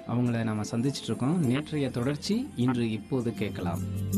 அவங்கள நாம சந்திச்சிட்டு இருக்கோம் நேற்றைய தொடர்ச்சி இன்று இப்போது கேட்கலாம்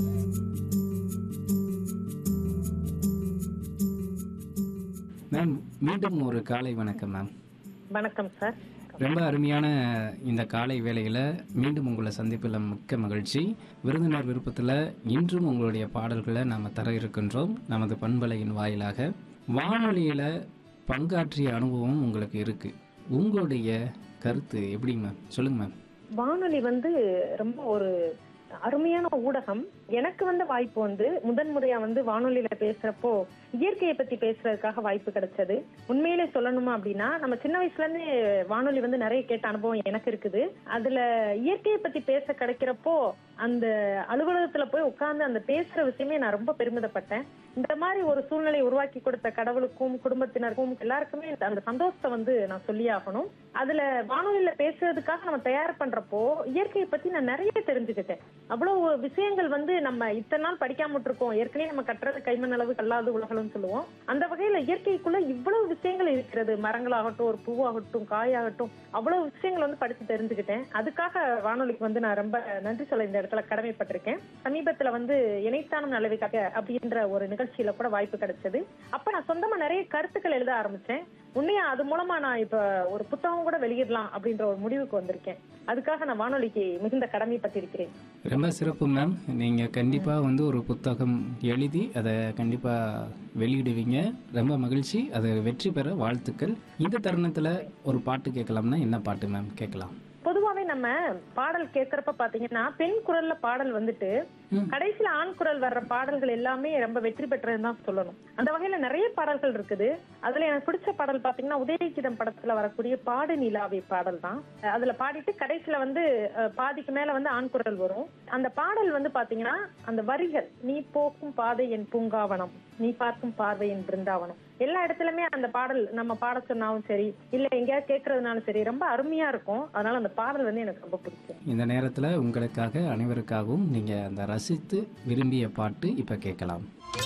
மேம் மீண்டும் ஒரு காலை வணக்கம் மேம் வணக்கம் சார் ரொம்ப அருமையான இந்த காலை வேளையில் மீண்டும் உங்களை சந்திப்பில் மிக்க மகிழ்ச்சி விருந்தினர் விருப்பத்தில் இன்றும் உங்களுடைய பாடல்களை நாம் தர இருக்கின்றோம் நமது பண்பலையின் வாயிலாக வானொலியில் பங்காற்றிய அனுபவம் உங்களுக்கு இருக்கு உங்களுடைய கருத்து எப்படி மேம் சொல்லுங்க மேம் வானொலி வந்து ரொம்ப ஒரு அருமையான ஊடகம் எனக்கு வந்த வாய்ப்பு வந்து முதன்முறையா வந்து வானொலியில பேசுறப்போ இயற்கையை பத்தி பேசுறதுக்காக வாய்ப்பு கிடைச்சது உண்மையிலே சொல்லணுமா அப்படின்னா நம்ம சின்ன வயசுல இருந்து வானொலி வந்து நிறைய கேட்ட அனுபவம் எனக்கு இருக்குது அதுல இயற்கையை பத்தி பேச கிடைக்கிறப்போ அந்த அலுவலகத்துல போய் உட்கார்ந்து அந்த பேசுற விஷயமே நான் ரொம்ப பெருமிதப்பட்டேன் இந்த மாதிரி ஒரு சூழ்நிலை உருவாக்கி கொடுத்த கடவுளுக்கும் குடும்பத்தினருக்கும் எல்லாருக்குமே அந்த சந்தோஷத்தை வந்து நான் சொல்லி ஆகணும் அதுல வானொலியில பேசுறதுக்காக நம்ம தயார் பண்றப்போ இயற்கையை பத்தி நான் நிறைய தெரிஞ்சுக்கிட்டேன் அவ்வளவு விஷயங்கள் வந்து நம்ம இத்தனை நாள் படிக்காம இருக்கோம் ஏற்கனவே நம்ம கட்டுறது கைமண் அளவு கல்லாது உலகம்னு சொல்லுவோம் அந்த வகையில இயற்கைக்குள்ள இவ்வளவு விஷயங்கள் இருக்கிறது மரங்களாகட்டும் ஒரு பூவாகட்டும் காயாகட்டும் அவ்வளவு விஷயங்கள் வந்து படிச்சு தெரிஞ்சுக்கிட்டேன் அதுக்காக வானொலிக்கு வந்து நான் ரொம்ப நன்றி சொல்ல இந்த இடத்துல கடமைப்பட்டிருக்கேன் சமீபத்துல வந்து இணைத்தானும் நல்லவைக்காக அப்படின்ற ஒரு நிகழ்ச்சியில கூட வாய்ப்பு கிடைச்சது அப்ப நான் சொந்தமா நிறைய கருத்துக்கள் எழுத ஆரம்பிச்சேன் உண்மையா அது மூலமா நான் இப்ப ஒரு புத்தகம் கூட வெளியிடலாம் அப்படின்ற ஒரு முடிவுக்கு வந்திருக்கேன் அதுக்காக நான் வானொலிக்கு மிகுந்த கடமைப்பட்டிருக்கிறேன் ரொம்ப சிறப்பு மேம் நீங்கள் கண்டிப்பாக வந்து ஒரு புத்தகம் எழுதி அதை கண்டிப்பாக வெளியிடுவீங்க ரொம்ப மகிழ்ச்சி அதை வெற்றி பெற வாழ்த்துக்கள் இந்த தருணத்தில் ஒரு பாட்டு கேட்கலாம்னா என்ன பாட்டு மேம் கேட்கலாம் பொதுவாவே நம்ம பாடல் கேட்கறப்ப பாத்தீங்கன்னா பெண் குரல்ல பாடல் வந்துட்டு ம். கடைசியில ஆண் குரல் வர்ற பாடல்கள் எல்லாமே ரொம்ப வெற்றி பெற்றதுன்னு தான் சொல்லணும் அந்த வகையில நிறைய பாடல்கள் இருக்குது அதுல எனக்கு பிடிச்ச பாடல் பாத்தீங்கன்னா உதயகீதம் படத்துல வரக்கூடிய பாடு நிலாவே பாடல் தான் அதுல பாடிட்டு கடைசியில வந்து அஹ், பாதிக்கு மேல வந்து ஆண் குரல் வரும் அந்த பாடல் வந்து பாத்தீங்கன்னா அந்த வரிகள் நீ போக்கும் பாதை என் பூங்காவனம் நீ பார்க்கும் பார்வை என் பிருந்தாவனம் எல்லா இடத்துலயுமே அந்த பாடல் நம்ம பாட சொன்னாலும் சரி இல்ல எங்கேயாவது கேட்கறதுனாலும் சரி ரொம்ப அருமையா இருக்கும் அதனால அந்த பாடல் வந்து எனக்கு ரொம்ப பிடிக்கும் இந்த நேரத்தில் உங்களுக்காக அனைவருக்காகவும் நீங்கள் அந்த ரசித்து விரும்பிய பாட்டு இப்போ கேட்கலாம்